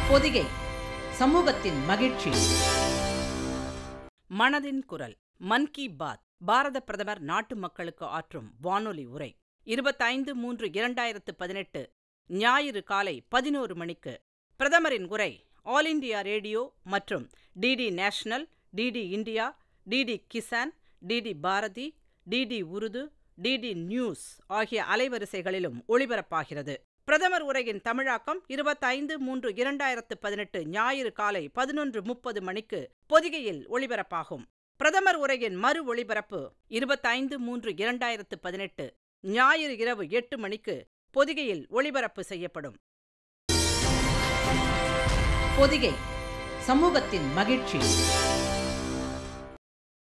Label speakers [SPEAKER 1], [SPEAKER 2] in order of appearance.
[SPEAKER 1] பொதிகை சமூகத்தின் மகிழ்ச்சி
[SPEAKER 2] மனதின் குரல் மன் கி பாத் பாரத பிரதமர் நாட்டு மக்களுக்கு ஆற்றும் வானொலி உரை இருபத்தைந்து மூன்று இரண்டாயிரத்து பதினெட்டு ஞாயிறு காலை பதினோரு மணிக்கு பிரதமரின் உரை ஆல் இண்டியா ரேடியோ மற்றும் DD National DD India DD Kisan DD Bharati DD Urdu DD News ஆகிய அலைவரிசைகளிலும் ஒளிபரப்பாகிறது பிரதமர் உரையின் தமிழாக்கம் இருபத்தைந்து மூன்று இரண்டாயிரத்து பதினெட்டு ஞாயிறு காலை பதினொன்று முப்பது மணிக்கு பொதிகையில் ஒளிபரப்பாகும் பிரதமர் உரையின் மறு ஒளிபரப்பு இருபத்தைந்து மூன்று இரண்டாயிரத்து பதினெட்டு ஞாயிறு இரவு எட்டு மணிக்கு பொதிகையில் ஒளிபரப்பு செய்யப்படும்
[SPEAKER 1] பொதிகை சமூகத்தின் மகிழ்ச்சி